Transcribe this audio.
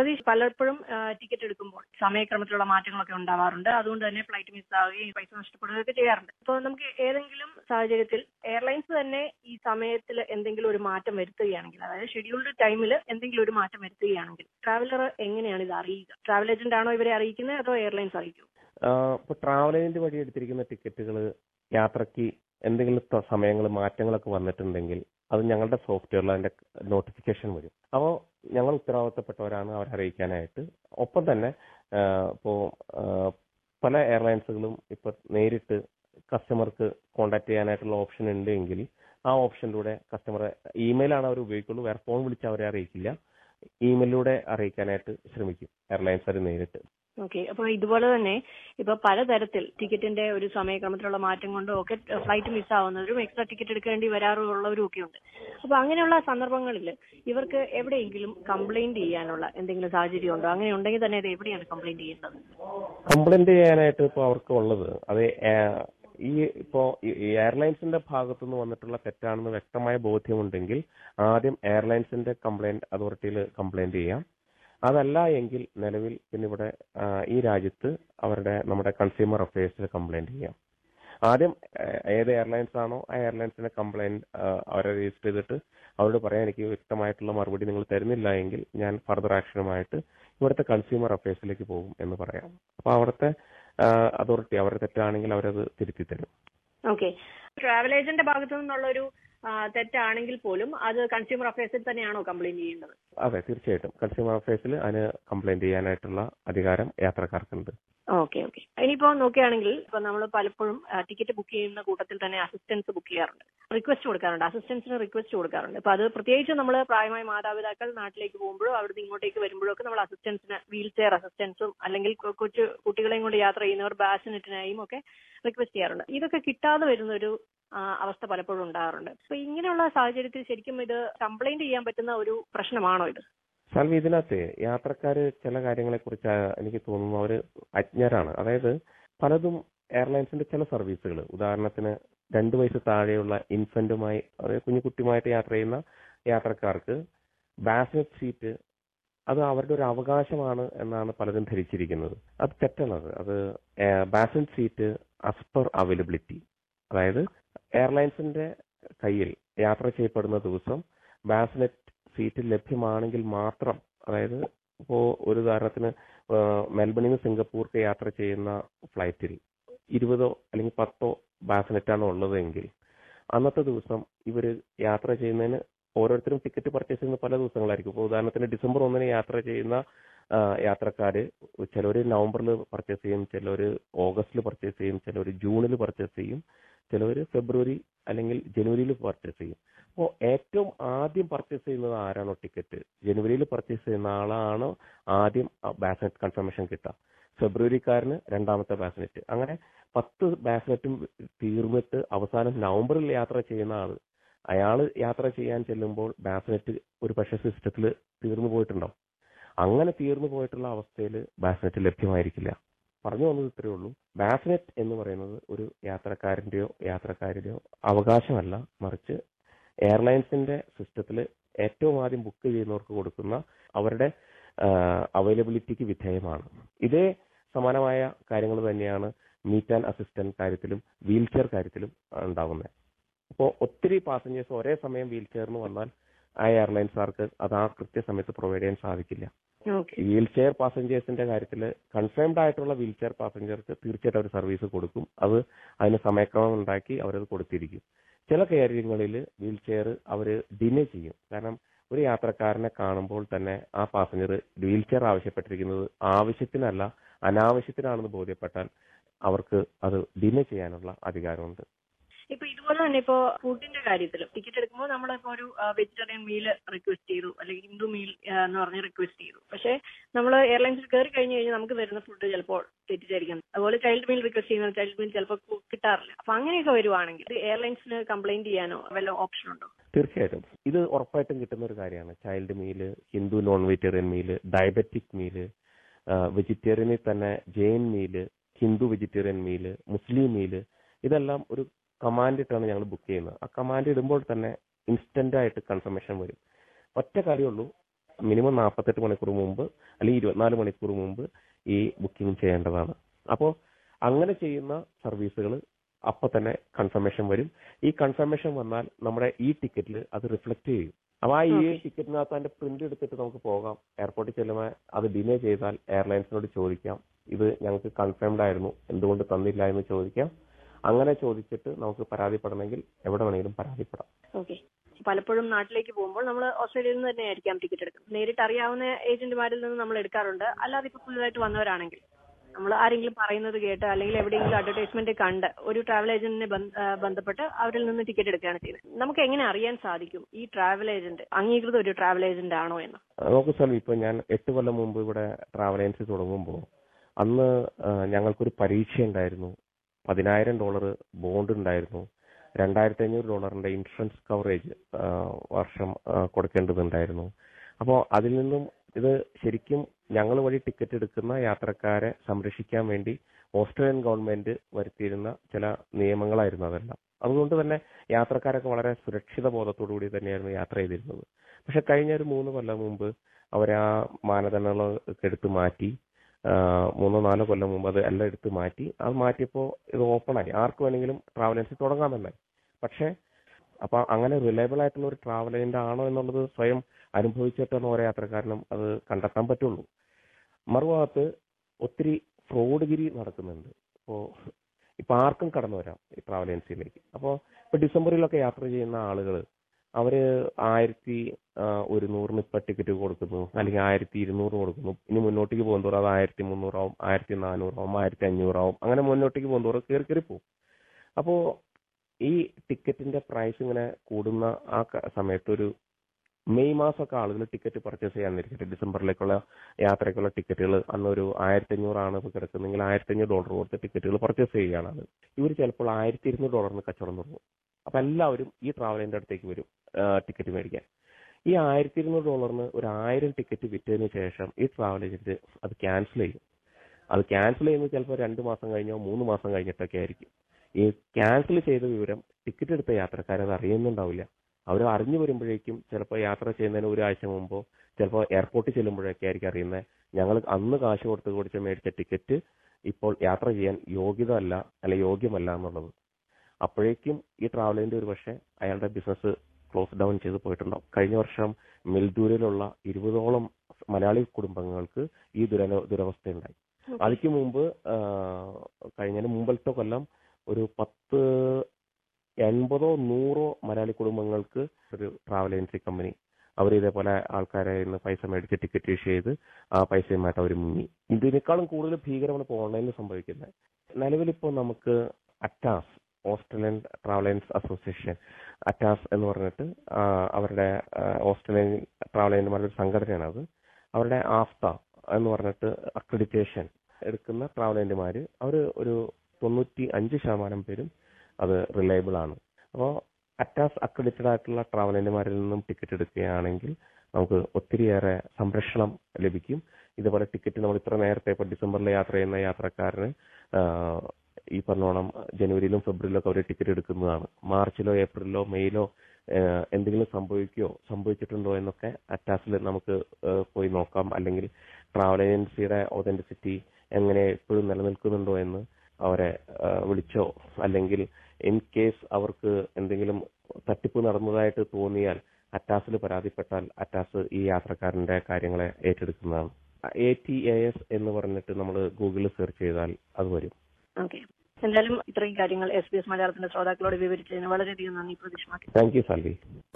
സതീഷ് പലപ്പോഴും ടിക്കറ്റ് എടുക്കുമ്പോൾ സമയക്രമത്തിലുള്ള മാറ്റങ്ങളൊക്കെ ഉണ്ടാവാറുണ്ട് അതുകൊണ്ട് തന്നെ ഫ്ലൈറ്റ് മിസ്സാവുകയും പൈസ നഷ്ടപ്പെടുകയൊക്കെ ചെയ്യാറുണ്ട് അപ്പോൾ നമുക്ക് ഏതെങ്കിലും സാഹചര്യത്തിൽ എയർലൈൻസ് തന്നെ ഈ സമയത്തിൽ എന്തെങ്കിലും ഒരു മാറ്റം വരുത്തുകയാണെങ്കിൽ അതായത് ഷെഡ്യൂൾഡ് ടൈമിൽ എന്തെങ്കിലും ഒരു മാറ്റം വരുത്തുകയാണെങ്കിൽ ട്രാവലർ എങ്ങനെയാണ് ഇത് അറിയുക ട്രാവൽ ഏജന്റ് ആണോ ഇവരെ അറിയിക്കുന്നത് അതോ എയർലൈൻസ് അറിയിക്കും ഇപ്പോൾ ട്രാവൽ ഏജന്റ് വഴി എടുത്തിരിക്കുന്ന ടിക്കറ്റുകൾ യാത്രയ്ക്ക് എന്തെങ്കിലും സമയങ്ങൾ മാറ്റങ്ങളൊക്കെ വന്നിട്ടുണ്ടെങ്കിൽ അത് ഞങ്ങളുടെ സോഫ്റ്റ്വെയറിൽ അതിന്റെ നോട്ടിഫിക്കേഷൻ വരും അപ്പോൾ ഞങ്ങൾ ഉത്തരവാദിത്തപ്പെട്ടവരാണ് അവരെ അറിയിക്കാനായിട്ട് ഒപ്പം തന്നെ ഇപ്പോൾ പല എയർലൈൻസുകളും ഇപ്പൊ നേരിട്ട് കസ്റ്റമർക്ക് കോൺടാക്ട് ചെയ്യാനായിട്ടുള്ള ഓപ്ഷൻ ഉണ്ട് എങ്കിൽ ആ ഓപ്ഷനിലൂടെ കസ്റ്റമറെ ഇമെയിലാണ് അവർ ഉപയോഗിക്കുള്ളൂ വേറെ ഫോൺ വിളിച്ച് അവരെ അറിയിക്കില്ല ഇമെയിലിലൂടെ അറിയിക്കാനായിട്ട് ശ്രമിക്കും എയർലൈൻസ് നേരിട്ട് ഓക്കെ അപ്പൊ ഇതുപോലെ തന്നെ ഇപ്പൊ പലതരത്തിൽ ടിക്കറ്റിന്റെ ഒരു സമയക്രമത്തിലുള്ള മാറ്റം കൊണ്ടും ഒക്കെ ഫ്ലൈറ്റ് മിസ്സാവുന്നവരും എക്സ്ട്രാ ടിക്കറ്റ് എടുക്കേണ്ടി വരാറുള്ളവരും ഒക്കെ ഉണ്ട് അപ്പൊ അങ്ങനെയുള്ള സന്ദർഭങ്ങളിൽ ഇവർക്ക് എവിടെയെങ്കിലും കംപ്ലൈന്റ് ചെയ്യാനുള്ള എന്തെങ്കിലും സാഹചര്യം ഉണ്ടോ അങ്ങനെ ഉണ്ടെങ്കിൽ തന്നെ അത് എവിടെയാണ് കംപ്ലൈന്റ് ചെയ്യേണ്ടത് കംപ്ലൈന്റ് ചെയ്യാനായിട്ട് ഇപ്പോൾ അവർക്ക് ഉള്ളത് അത് ഈ ഇപ്പോ എയർലൈൻസിന്റെ ഭാഗത്തു നിന്ന് വന്നിട്ടുള്ള തെറ്റാണെന്ന് വ്യക്തമായ ബോധ്യമുണ്ടെങ്കിൽ ആദ്യം എയർലൈൻസിന്റെ കംപ്ലൈന്റ് അതോറിറ്റിയിൽ കംപ്ലൈന്റ് ചെയ്യാം അതല്ല എങ്കിൽ നിലവിൽ പിന്നെ ഇവിടെ ഈ രാജ്യത്ത് അവരുടെ നമ്മുടെ കൺസ്യൂമർ അഫയേഴ്സിൽ കംപ്ലൈന്റ് ചെയ്യാം ആദ്യം ഏത് എയർലൈൻസ് ആണോ ആ എയർലൈൻസിന്റെ കംപ്ലൈന്റ് അവരെ രജിസ്റ്റർ ചെയ്തിട്ട് അവരോട് പറയാൻ എനിക്ക് വ്യക്തമായിട്ടുള്ള മറുപടി നിങ്ങൾ തരുന്നില്ല എങ്കിൽ ഞാൻ ഫർദർ ആക്ഷനുമായിട്ട് ഇവിടുത്തെ കൺസ്യൂമർ അഫയേഴ്സിലേക്ക് പോകും എന്ന് പറയാം അപ്പൊ അവിടുത്തെ അതോറിറ്റി അവരുടെ തെറ്റാണെങ്കിൽ അവരത് തിരുത്തി തരും ഓക്കെ ട്രാവൽ ഏജന്റ് ഭാഗത്തു നിന്നുള്ള ഒരു തെറ്റാണെങ്കിൽ പോലും അത് കൺസ്യൂമർ അഫയേഴ്സിൽ തന്നെയാണോ കംപ്ലൈന്റ് ചെയ്യേണ്ടത് അതെ തീർച്ചയായിട്ടും കൺസ്യൂമർ അഫയേഴ്സിൽ അതിന് കംപ്ലൈന്റ് ചെയ്യാനായിട്ടുള്ള അധികാരം യാത്രക്കാർക്കുണ്ട് ഓക്കെ ഓക്കെ ഇനിയിപ്പോ നോക്കുകയാണെങ്കിൽ ഇപ്പൊ നമ്മൾ പലപ്പോഴും ടിക്കറ്റ് ബുക്ക് ചെയ്യുന്ന കൂട്ടത്തിൽ തന്നെ അസിസ്റ്റൻസ് ബുക്ക് ചെയ്യാറുണ്ട് റിക്വസ്റ്റ് കൊടുക്കാറുണ്ട് അസിസ്റ്റൻസിന് റിക്വസ്റ്റ് കൊടുക്കാറുണ്ട് അപ്പൊ അത് പ്രത്യേകിച്ച് നമ്മൾ പ്രായമായ മാതാപിതാക്കൾ നാട്ടിലേക്ക് പോകുമ്പോഴോ അവിടുന്ന് ഇങ്ങോട്ടേക്ക് വരുമ്പോഴോ ഒക്കെ നമ്മൾ അസിസ്റ്റൻസിന് വീൽ ചെയർ അസിസ്റ്റൻസും അല്ലെങ്കിൽ കൊച്ചു കുട്ടികളെയും കൊണ്ട് യാത്ര ചെയ്യുന്നവർ ബാസിനെറ്റിനായും ഒക്കെ റിക്വസ്റ്റ് ചെയ്യാറുണ്ട് ഇതൊക്കെ കിട്ടാതെ വരുന്ന ഒരു അവസ്ഥ പലപ്പോഴും ഉണ്ടാകാറുണ്ട് അപ്പൊ ഇങ്ങനെയുള്ള സാഹചര്യത്തിൽ ശരിക്കും ഇത് കംപ്ലൈന്റ് ചെയ്യാൻ പറ്റുന്ന ഒരു പ്രശ്നമാണോ ഇത് സാൽവി ഇതിനകത്ത് യാത്രക്കാര് ചില കാര്യങ്ങളെ കുറിച്ച് എനിക്ക് തോന്നുന്നു അവര് അജ്ഞരാണ് അതായത് പലതും എയർലൈൻസിന്റെ ചില സർവീസുകൾ ഉദാഹരണത്തിന് രണ്ടു വയസ്സ് താഴെയുള്ള ഇൻഫന്റുമായി അതായത് കുഞ്ഞുകുട്ടിയുമായിട്ട് യാത്ര ചെയ്യുന്ന യാത്രക്കാർക്ക് ബാസ്നറ്റ് സീറ്റ് അത് അവരുടെ ഒരു അവകാശമാണ് എന്നാണ് പലരും ധരിച്ചിരിക്കുന്നത് അത് തെറ്റാണത് അത് bassinet seat as per availability അതായത് എയർലൈൻസിന്റെ കയ്യിൽ യാത്ര ചെയ്യപ്പെടുന്ന ദിവസം ബാസ്നെറ്റ് സീറ്റ് ലഭ്യമാണെങ്കിൽ മാത്രം അതായത് ഇപ്പോ ഒരു ഉദാഹരണത്തിന് മെൽബണിൽ നിന്ന് സിംഗപ്പൂർക്ക് യാത്ര ചെയ്യുന്ന ഫ്ലൈറ്റിൽ ഇരുപതോ അല്ലെങ്കിൽ പത്തോ ബാസ്നെറ്റാണ് ഉള്ളതെങ്കിൽ അന്നത്തെ ദിവസം ഇവര് യാത്ര ചെയ്യുന്നതിന് ഓരോരുത്തരും ടിക്കറ്റ് പർച്ചേസ് ചെയ്യുന്ന പല ദിവസങ്ങളായിരിക്കും ഇപ്പോൾ ഉദാഹരണത്തിന് ഡിസംബർ ഒന്നിന് യാത്ര ചെയ്യുന്ന യാത്രക്കാര് ചിലർ നവംബറിൽ പർച്ചേസ് ചെയ്യും ചിലർ ഓഗസ്റ്റിൽ പർച്ചേസ് ചെയ്യും ചിലർ ജൂണിൽ പർച്ചേസ് ചെയ്യും ചിലവർ ഫെബ്രുവരി അല്ലെങ്കിൽ ജനുവരിയിൽ പർച്ചേസ് ചെയ്യും അപ്പോൾ ഏറ്റവും ആദ്യം പർച്ചേസ് ചെയ്യുന്നത് ആരാണോ ടിക്കറ്റ് ജനുവരിയിൽ പർച്ചേസ് ചെയ്യുന്ന ആളാണ് ആദ്യം ബാസ്നെറ്റ് കൺഫർമേഷൻ കിട്ടുക ഫെബ്രുവരിക്കാരന് രണ്ടാമത്തെ ബാസ്നെറ്റ് അങ്ങനെ പത്ത് ബാസ്നെറ്റും തീർന്നിട്ട് അവസാനം നവംബറിൽ യാത്ര ചെയ്യുന്ന ആള് അയാൾ യാത്ര ചെയ്യാൻ ചെല്ലുമ്പോൾ ബാസ്നെറ്റ് ഒരു പക്ഷേ സിസ്റ്റത്തിൽ തീർന്നു പോയിട്ടുണ്ടാവും അങ്ങനെ തീർന്നു പോയിട്ടുള്ള അവസ്ഥയിൽ ബാസ്നെറ്റ് ലഭ്യമായിരിക്കില്ല പറഞ്ഞു വന്നത് ഇത്രയേ ഉള്ളൂ ബാസ്നെറ്റ് എന്ന് പറയുന്നത് ഒരു യാത്രക്കാരന്റെയോ യാത്രക്കാരുടെയോ അവകാശമല്ല മറിച്ച് എയർലൈൻസിന്റെ സിസ്റ്റത്തിൽ ഏറ്റവും ആദ്യം ബുക്ക് ചെയ്യുന്നവർക്ക് കൊടുക്കുന്ന അവരുടെ അവൈലബിലിറ്റിക്ക് വിധേയമാണ് ഇതേ സമാനമായ കാര്യങ്ങൾ തന്നെയാണ് മീറ്റ് ആൻഡ് അസിസ്റ്റന്റ് കാര്യത്തിലും വീൽ ചെയർ കാര്യത്തിലും ഉണ്ടാകുന്നത് അപ്പോൾ ഒത്തിരി പാസഞ്ചേഴ്സ് ഒരേ സമയം വീൽ ചെയറിന് വന്നാൽ ആ എയർലൈൻസുകാർക്ക് അത് ആ കൃത്യസമയത്ത് പ്രൊവൈഡ് ചെയ്യാൻ സാധിക്കില്ല വീൽ ചെയർ പാസഞ്ചേഴ്സിന്റെ കാര്യത്തിൽ കൺഫേംഡ് ആയിട്ടുള്ള വീൽ ചെയർ പാസഞ്ചർക്ക് തീർച്ചയായിട്ടും അവർ സർവീസ് കൊടുക്കും അത് അതിന് സമയക്രമം ഉണ്ടാക്കി അവരത് കൊടുത്തിരിക്കും ചില കാര്യങ്ങളിൽ വീൽ ചെയർ അവർ ഡിനേ ചെയ്യും കാരണം ഒരു യാത്രക്കാരനെ കാണുമ്പോൾ തന്നെ ആ പാസഞ്ചർ വീൽ ചെയർ ആവശ്യപ്പെട്ടിരിക്കുന്നത് ആവശ്യത്തിനല്ല അനാവശ്യത്തിനാണെന്ന് ബോധ്യപ്പെട്ടാൽ അവർക്ക് അത് ഡിനേ ചെയ്യാനുള്ള അധികാരമുണ്ട് ഇപ്പൊ ഇതുപോലെ തന്നെ ഇപ്പോ ഫുഡിന്റെ കാര്യത്തിലും ടിക്കറ്റ് എടുക്കുമ്പോൾ നമ്മളിപ്പോ ഒരു വെജിറ്റേറിയൻ മീൽ റിക്വസ്റ്റ് ചെയ്തു അല്ലെങ്കിൽ ഹിന്ദു മീൽ എന്ന് പറഞ്ഞ് റിക്വസ്റ്റ് ചെയ്തു പക്ഷേ നമ്മൾ എയർലൈൻസിൽ കയറി കഴിഞ്ഞ് കഴിഞ്ഞാൽ നമുക്ക് വരുന്ന ഫുഡ് ചിലപ്പോൾ തെറ്റിച്ചായിരിക്കും അതുപോലെ ചൈൽഡ് മീൽ റിക്വസ്റ്റ് ചെയ്യുന്ന ചൈൽഡ് മീൽ ചിലപ്പോൾ കിട്ടാറില്ല അപ്പൊ അങ്ങനെയൊക്കെ വരുവാണെങ്കിൽ എയർലൈൻസിന് കംപ്ലൈന്റ് ചെയ്യാനോ വല്ല ഓപ്ഷൻ ഉണ്ടോ തീർച്ചയായിട്ടും ഇത് ഉറപ്പായിട്ടും കിട്ടുന്ന ഒരു കാര്യമാണ് child meal Hindu non vegetarian meal diabetic meal വെജിറ്റേറിയനിൽ തന്നെ Jain meal Hindu vegetarian meal Muslim meal ഇതെല്ലാം ഒരു കമാൻഡ് ഇട്ടാണ് ഞങ്ങൾ ബുക്ക് ചെയ്യുന്നത് ആ കമാൻഡ് ഇടുമ്പോൾ തന്നെ ഇൻസ്റ്റന്റ് ആയിട്ട് കൺഫർമേഷൻ വരും ഒറ്റ കാര്യമുള്ളൂ മിനിമം നാൽപ്പത്തെട്ട് മണിക്കൂർ മുമ്പ് അല്ലെങ്കിൽ ഇരുപത്തിനാല് മണിക്കൂർ മുമ്പ് ഈ ബുക്കിംഗ് ചെയ്യേണ്ടതാണ് അപ്പോൾ അങ്ങനെ ചെയ്യുന്ന സർവീസുകൾ അപ്പൊ തന്നെ കൺഫർമേഷൻ വരും ഈ കൺഫർമേഷൻ വന്നാൽ നമ്മുടെ ഈ ടിക്കറ്റിൽ അത് റിഫ്ലക്ട് ചെയ്യും അപ്പൊ ആ ഈ Okay. ടിക്കറ്റിനകത്ത് അതിന്റെ പ്രിന്റ് എടുത്തിട്ട് നമുക്ക് പോകാം എയർപോർട്ടിൽ ചെല്ലുമ്പോൾ അത് ഡിലേ ചെയ്താൽ എയർലൈൻസിനോട് ചോദിക്കാം ഇത് ഞങ്ങൾക്ക് കൺഫേംഡ് ആയിരുന്നു എന്തുകൊണ്ട് തന്നില്ല എന്ന് ചോദിക്കാം അങ്ങനെ ചോദിച്ചിട്ട് നമുക്ക് പരാതിപ്പെടണമെങ്കിൽ എവിടെ വേണമെങ്കിലും പരാതിപ്പെടാം ഓക്കെ പലപ്പോഴും നാട്ടിലേക്ക് പോകുമ്പോൾ നമ്മൾ ഓസ്ട്രേലിയയിൽ നിന്ന് തന്നെ ആയിരിക്കാം ടിക്കറ്റ് എടുക്കുന്നത് നേരിട്ട് അറിയാവുന്ന ഏജന്റുമാരിൽ നിന്ന് നമ്മൾ എടുക്കാറുണ്ട് അല്ലാതെ ഇപ്പൊ പുതുതായിട്ട് വന്നവരാണെങ്കിൽ നമ്മൾ ആരെങ്കിലും പറയുന്നത് കേട്ട് അല്ലെങ്കിൽ എവിടെയെങ്കിലും അഡ്വർടൈസ്മെന്റ് കണ്ട് ഒരു ട്രാവൽ ഏജന്റിനെ ബന്ധ- ആ, ബന്ധപ്പെട്ട് അവരിൽ നിന്ന് ടിക്കറ്റ് എടുക്കുകയാണ് ചെയ്യുന്നത് നമുക്ക് എങ്ങനെ അറിയാൻ സാധിക്കും ഈ ട്രാവൽ ഏജന്റ് അംഗീകൃത ഒരു ട്രാവൽ ഏജന്റ് ആണോ എന്ന് നോക്കൂ സാർ ഇപ്പൊ ഞാൻ എട്ട് കൊല്ലം മുമ്പ് ഇവിടെ ട്രാവൽ ഏജൻസി തുടങ്ങുമ്പോൾ അന്ന് ആ, ഞങ്ങൾക്കൊരു പരീക്ഷ ഉണ്ടായിരുന്നു പതിനായിരം ഡോളർ ബോണ്ട് ഉണ്ടായിരുന്നു രണ്ടായിരത്തി അഞ്ഞൂറ് ഡോളറിന്റെ ഇൻഷുറൻസ് കവറേജ് വർഷം ആ, കൊടുക്കേണ്ടതുണ്ടായിരുന്നു അപ്പോൾ അതിൽ നിന്നും ഇത് ശരിക്കും ഞങ്ങൾ വഴി ടിക്കറ്റ് എടുക്കുന്ന യാത്രക്കാരെ സംരക്ഷിക്കാൻ വേണ്ടി ഓസ്ട്രേലിയൻ ഗവൺമെന്റ് വരുത്തിയിരുന്ന ചില നിയമങ്ങളായിരുന്നു അതെല്ലാം അതുകൊണ്ട് തന്നെ യാത്രക്കാരൊക്കെ വളരെ സുരക്ഷിത ബോധത്തോടു കൂടി തന്നെയായിരുന്നു യാത്ര ചെയ്തിരുന്നത് പക്ഷെ കഴിഞ്ഞ ഒരു മൂന്ന് കൊല്ലം മുമ്പ് അവർ ആ മാനദണ്ഡങ്ങളൊക്കെ എടുത്ത് മാറ്റി ആ, മൂന്നോ നാലോ കൊല്ലം മുമ്പ് അത് എല്ലാം എടുത്ത് മാറ്റി അത് മാറ്റിയപ്പോൾ ഇത് ഓപ്പണായി ആർക്ക് വേണമെങ്കിലും ട്രാവൽ ഏജൻസി തുടങ്ങാമെന്നായി പക്ഷേ അപ്പൊ അങ്ങനെ റിലയബിൾ ആയിട്ടുള്ള ഒരു ട്രാവൽ ഏജന്റ് ആണോ എന്നുള്ളത് സ്വയം അനുഭവിച്ചിട്ടാണ് ഓരോ യാത്രക്കാരനും അത് കണ്ടെത്താൻ പറ്റുള്ളൂ മറുഭാഗത്ത് ഒത്തിരി ഫ്രോഡ്ഗിരി നടക്കുന്നുണ്ട് ഇപ്പോ ഇപ്പൊ ആർക്കും കടന്നു വരാം ഈ ട്രാവൽ ഏജൻസിയിലേക്ക് അപ്പോൾ ഇപ്പൊ ഡിസംബറിലൊക്കെ യാത്ര ചെയ്യുന്ന ആളുകൾ അവര് ആയിരത്തി ആ, ഒരുന്നൂറിന് ഇപ്പൊ ടിക്കറ്റ് കൊടുക്കുന്നു അല്ലെങ്കിൽ ആയിരത്തി ഇരുന്നൂറ് കൊടുക്കുന്നു ഇനി മുന്നോട്ടേക്ക് പോകുന്നതോറും അത് ആയിരത്തി മുന്നൂറാവും ആയിരത്തി നാനൂറാവും ആയിരത്തി അഞ്ഞൂറാവും അങ്ങനെ മുന്നോട്ടേക്ക് പോകുന്നതോറും കയറി കയറി പോകും അപ്പോ ഈ ടിക്കറ്റിന്റെ പ്രൈസ് ഇങ്ങനെ കൂടുന്ന ആ ക- സമയത്ത് ഒരു മെയ് മാസമൊക്കെ ആളുകൾ ടിക്കറ്റ് പർച്ചേസ് ചെയ്യാനിരിക്കട്ടെ ഡിസംബറിലേക്കുള്ള യാത്രയ്ക്കുള്ള ടിക്കറ്റുകൾ അന്ന് ഒരു ആയിരത്തി അഞ്ഞൂറാണ് ഇപ്പോൾ കിടക്കുന്നെങ്കിൽ ആയിരത്തി അഞ്ഞൂറ് ഡോളർ കൊടുത്ത് ടിക്കറ്റുകൾ പർച്ചേസ് ചെയ്യുകയാണ് അത് ഇവർ ചിലപ്പോൾ ആയിരത്തി ഇരുന്നൂറ് ഡോളറിന് കച്ചവടം തുടങ്ങും അപ്പൊ എല്ലാവരും ഈ ട്രാവലിന്റെ അടുത്തേക്ക് വരും ടിക്കറ്റ് മേടിക്കാൻ ഈ ആയിരത്തി ഇരുന്നൂറ് ഡോളറിന് ഒരു ആയിരം ടിക്കറ്റ് വിറ്റതിന് ശേഷം ഈ ട്രാവൽ ഏജന്റ് അത് ക്യാൻസൽ ചെയ്യും അത് ക്യാൻസൽ ചെയ്യുന്നത് ചിലപ്പോൾ രണ്ട് മാസം കഴിഞ്ഞോ മൂന്ന് മാസം കഴിഞ്ഞിട്ടൊക്കെ ആയിരിക്കും ഈ ക്യാൻസൽ ചെയ്ത വിവരം ടിക്കറ്റ് എടുത്ത യാത്രക്കാർ അത് അറിയുന്നുണ്ടാവില്ല അവർ അറിഞ്ഞു വരുമ്പോഴേക്കും ചിലപ്പോൾ യാത്ര ചെയ്യുന്നതിന് ഒരാഴ്ച മുമ്പോ ചിലപ്പോൾ എയർപോർട്ടിൽ ചെല്ലുമ്പോഴൊക്കെ ആയിരിക്കും അറിയുന്നത് ഞങ്ങൾ അന്ന് കാശ് കൊടുത്ത് കൊടുത്ത് മേടിച്ച ടിക്കറ്റ് ഇപ്പോൾ യാത്ര ചെയ്യാൻ യോഗ്യത അല്ല അല്ല യോഗ്യമല്ല എന്നുള്ളത് അപ്പോഴേക്കും ഈ ട്രാവലിന്റെ ഒരു പക്ഷേ അയാളുടെ ബിസിനസ് ക്ലോസ് ഡൗൺ ചെയ്ത് പോയിട്ടുണ്ടാവും കഴിഞ്ഞ വർഷം മെൽദൂരിലുള്ള ഇരുപതോളം മലയാളി കുടുംബങ്ങൾക്ക് ഈ ദുരന ദുരവസ്ഥയുണ്ടായി അതിക്ക് മുമ്പ് ആ, കഴിഞ്ഞതിന് മുമ്പത്തെ കൊല്ലം ഒരു പത്ത് എൺപതോ നൂറോ മലയാളി കുടുംബങ്ങൾക്ക് ഒരു ട്രാവൽ ഏജൻസി കമ്പനി അവർ ഇതേപോലെ ആൾക്കാരെ നിന്ന് പൈസ മേടിച്ച് ടിക്കറ്റ് ഇഷ്യൂ ചെയ്ത് ആ പൈസയുമായിട്ട് അവർ മുങ്ങി ഇതിനേക്കാളും കൂടുതൽ ഭീകരമാണ് ഇപ്പോൾ ഓൺലൈനിൽ സംഭവിക്കുന്നത് നിലവിലിപ്പോൾ നമുക്ക് ATAS Australian travel agents association ATAS എന്ന് പറഞ്ഞിട്ട് ആ, അവരുടെ ആ, ഓസ്ട്രേലിയൻ ട്രാവൽ ഏജന്റുമാരുടെ ഒരു സംഘടനയാണ് അത് അവരുടെ ആഫ്ത എന്ന് പറഞ്ഞിട്ട് അക്രഡിറ്റേഷൻ എടുക്കുന്ന ട്രാവൽ ഏജന്റുമാര് അവർ ഒരു തൊണ്ണൂറ്റി അഞ്ച് ശതമാനം പേരും അത് റിലയബിൾ ആണ് അപ്പോൾ അറ്റാസ് അക്രഡിറ്റഡ് ആയിട്ടുള്ള ട്രാവൽ ഏജന്റുമാരിൽ നിന്നും ടിക്കറ്റ് എടുക്കുകയാണെങ്കിൽ നമുക്ക് ഒത്തിരിയേറെ സംരക്ഷണം ലഭിക്കും ഇതുപോലെ ടിക്കറ്റ് നമ്മൾ ഇത്ര നേരത്തെ ഇപ്പൊ ഡിസംബറിൽ യാത്ര ചെയ്യുന്ന യാത്രക്കാരന് ആ, ഈ പറഞ്ഞോണം ജനുവരിയിലും ഫെബ്രുവരിയിലും ഒക്കെ അവർ ടിക്കറ്റ് എടുക്കുന്നതാണ് മാർച്ചിലോ ഏപ്രിലിലോ മെയ്യിലോ ഏഹ് എന്തെങ്കിലും സംഭവിക്കുകയോ സംഭവിച്ചിട്ടുണ്ടോ എന്നൊക്കെ അറ്റാസിൽ നമുക്ക് ഏഹ് പോയി നോക്കാം അല്ലെങ്കിൽ ട്രാവൽ ഏജൻസിയുടെ ഒതന്റിസിറ്റി എങ്ങനെ എപ്പോഴും നിലനിൽക്കുന്നുണ്ടോ എന്ന് അവരെ ഏഹ് വിളിച്ചോ അല്ലെങ്കിൽ ഇൻ കേസ് അവർക്ക് എന്തെങ്കിലും തട്ടിപ്പ് നടന്നതായിട്ട് തോന്നിയാൽ അറ്റാസിൽ പരാതിപ്പെട്ടാൽ അറ്റാസ് ഈ യാത്രക്കാരന്റെ കാര്യങ്ങളെ ഏറ്റെടുക്കുന്നതാണ് എ ടി എ എസ് എന്ന് പറഞ്ഞിട്ട് നമ്മൾ ഗൂഗിളിൽ സെർച്ച് ചെയ്താൽ അത് വരും ഓക്കെ എന്തായാലും ഇത്രയും കാര്യങ്ങൾ എസ് ബി എസ് മലയാളത്തിന്റെ ശ്രോതാക്കളോട് വിവരിച്ചതിന് വളരെയധികം നന്ദി പ്രതീക്ഷ താങ്ക് യു സാൽവി